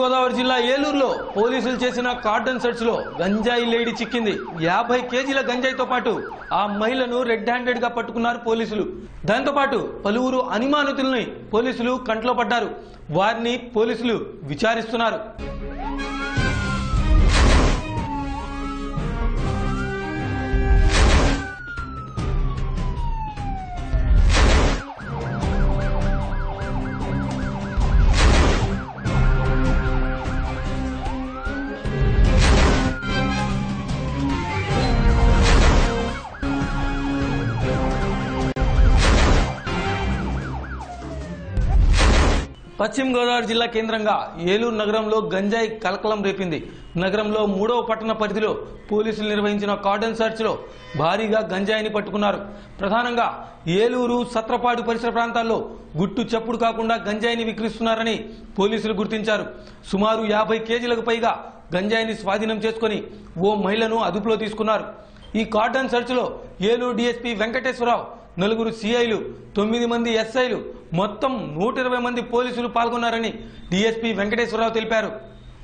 గోదావరి జిల్లా ఏలూరులో పోలీసులు చేసిన కార్డన్ సెర్చ్ లో గంజాయి లేడి చిక్కింది యాభై కేజీల గంజాయితో పాటు ఆ మహిళను రెడ్ హ్యాండెడ్ గా పట్టుకున్నారు పోలీసులు దాంతో పాటు పలువురు అనుమానితుల్ని పోలీసులు కంట్లో పడ్డారు వారిని పోలీసులు విచారిస్తున్నారు పశ్చిమ గోదావరి జిల్లా కేంద్రంగా ఏలూరు నగరంలో గంజాయి కలకలం రేపింది నగరంలో మూడవ పట్టణ పరిధిలో పోలీసులు నిర్వహించిన కార్డన్ సెర్చ్ లో భారీగా గంజాయిని పట్టుకున్నారు ప్రధానంగా ఏలూరు సత్రపాడు పరిసర ప్రాంతాల్లో గుట్టు చప్పుడు కాకుండా గంజాయిని విక్రయిస్తున్నారని పోలీసులు గుర్తించారు సుమారు యాభై కేజీలకు పైగా గంజాయిని స్వాధీనం చేసుకుని ఓ మహిళను అదుపులో తీసుకున్నారు ఈ కార్డన్ సెర్చ్ లో ఏలూరు డీఎస్పీ వెంకటేశ్వరరావు నలుగురు సిఐలు తొమ్మిది మంది ఎస్ఐలు మొత్తం నూట ఇరవై మంది పోలీసులు పాల్గొన్నారని డీఎస్పీ వెంకటేశ్వరరావు తెలిపారు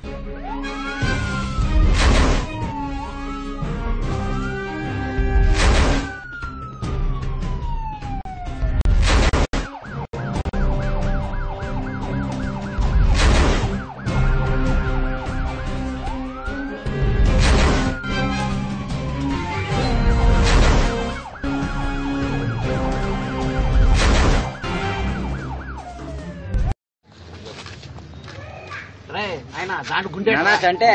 ఆయన దాంట్లో గుండె అంటే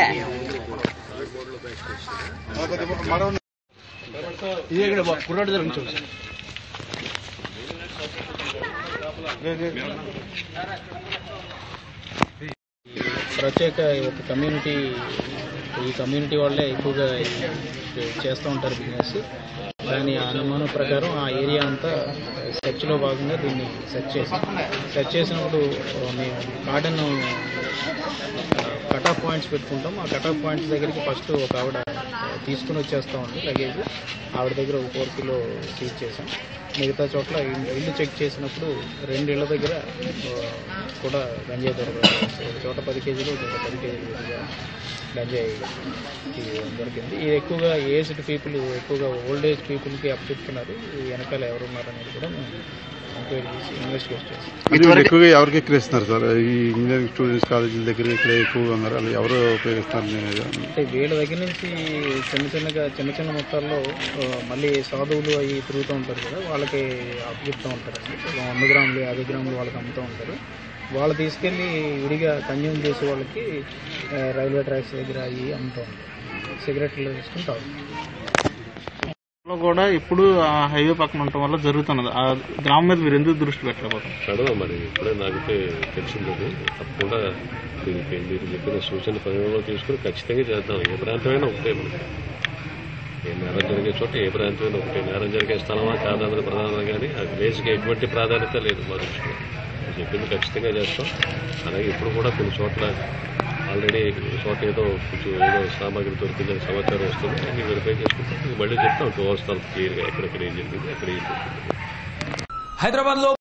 ఇది ఇక్కడ కుర్రాడు దగ్గర నుంచి వచ్చాను. ప్రత్యేక ఒక కమ్యూనిటీ ఈ కమ్యూనిటీ వాళ్ళే ఎక్కువగా చేస్తూ ఉంటారు బిజినెస్ దాని అనుమానం ప్రకారం ఆ ఏరియా అంతా సెర్చ్లో భాగంగా దీన్ని సెర్చ్ చేసాం సెర్చ్ చేసినప్పుడు మేము గార్డెన్ కట్ ఆఫ్ పాయింట్స్ పెట్టుకుంటాం ఆ కట్ ఆఫ్ పాయింట్స్ దగ్గరికి ఫస్ట్ ఒక ఆవిడ తీసుకుని వచ్చేస్తూ ఉంది లగేజ్ ఆవిడ దగ్గర ఒక ఫోర్ కిలో సీజ్ చేసాం మిగతా చోట్ల ఇల్లు- ఇల్లు చెక్ చేసినప్పుడు రెండు ఇళ్ళ దగ్గర ఆ, కూడా గంజాయి దొరకదు ఒక చోట పది కేజీలు ఒక చోట పది కేజీలు విడిగా గంజాయి ఈ దొరికింది ఇది ఎక్కువగా ఏజ్డ్ పీపుల్ ఎక్కువగా ఓల్డ్ ఏజ్ పీపుల్కి అప్పచెప్తున్నారు ఈ వెనకాల ఎవరు ఉన్నారనేది కూడా మేము ఎంక్వైరీ చేసి ఇన్వెస్టిగేట్ చేస్తాం మీరు వీళ్ళు ఎక్కువగా ఎవరికి ఎక్కిరిస్తున్నారు సార్ ఈ ఇంజనీరింగ్ స్టూడెంట్స్ కాలేజీల దగ్గర ఇక్కడ ఎక్కువగా ఉన్నారు వాళ్ళు ఎవరు ఉపయోగిస్తున్నారు అనేది అంటే వీళ్ళ దగ్గర నుంచి చిన్న చిన్నగా చిన్న చిన్న మొత్తాల్లో ఆ, మళ్ళీ సాధువులు అవి తిరుగుతూ ఉంటారు కదా వాళ్ళకి అప్పచెప్తూ ఉంటారు వంద గ్రాములు యాభై గ్రాములు వాళ్ళకి అమ్ముతూ ఉంటారు వాళ్ళు తీసుకెళ్ళి విడిగా కన్జ్యూమ్ చేసే వాళ్ళకి ఆ, రైల్వే ట్రాక్స్ దగ్గర అవి అమ్ముతూ ఉంటారు సిగరెట్లు వేసుకుని తాగుతారు లో కూడా ఇప్పుడు ఆ హైవే పక్కన ఉండటం వల్ల జరుగుతున్నది ఆ గ్రామం మీద మీరు ఎందుకు దృష్టి పెట్టలేకపోతాం చదవ మరి ఇప్పుడే నాకైతే తెలిసింది అది. తప్పకుండా దీనికి మీరు చెప్పిన సూచన పరిగణలో తీసుకుని ఖచ్చితంగా చేద్దాం ఏ ప్రాంతమైనా ఒకటే మనకి ఏ నేరం జరిగే చోట ఏ ప్రాంతమైనా ఒకటే నేరం జరిగే స్థలమా కాదన్నది ప్రధానం కానీ ఆ విలేజ్కి ఎటువంటి ప్రాధాన్యత లేదు మా దృష్టిలో మీరు చెప్పింది ఖచ్చితంగా చేస్తాం అలాగే ఇప్పుడు కూడా కొన్ని చోట్ల ఆల్రెడీ చోట ఏదో కొంచెం ఏదో సామాగ్రి దొరికిందని సమాచారం వస్తుంది అన్ని వెరిఫై చేసుకుంటాం ఇంక మళ్ళీ చెప్తాం టూ అవర్స్ తర్వాత క్లియర్గా ఎక్కడెక్కడ ఏం జరిగింది ఎక్కడ ఏం జరిగింది హైదరాబాద్ లో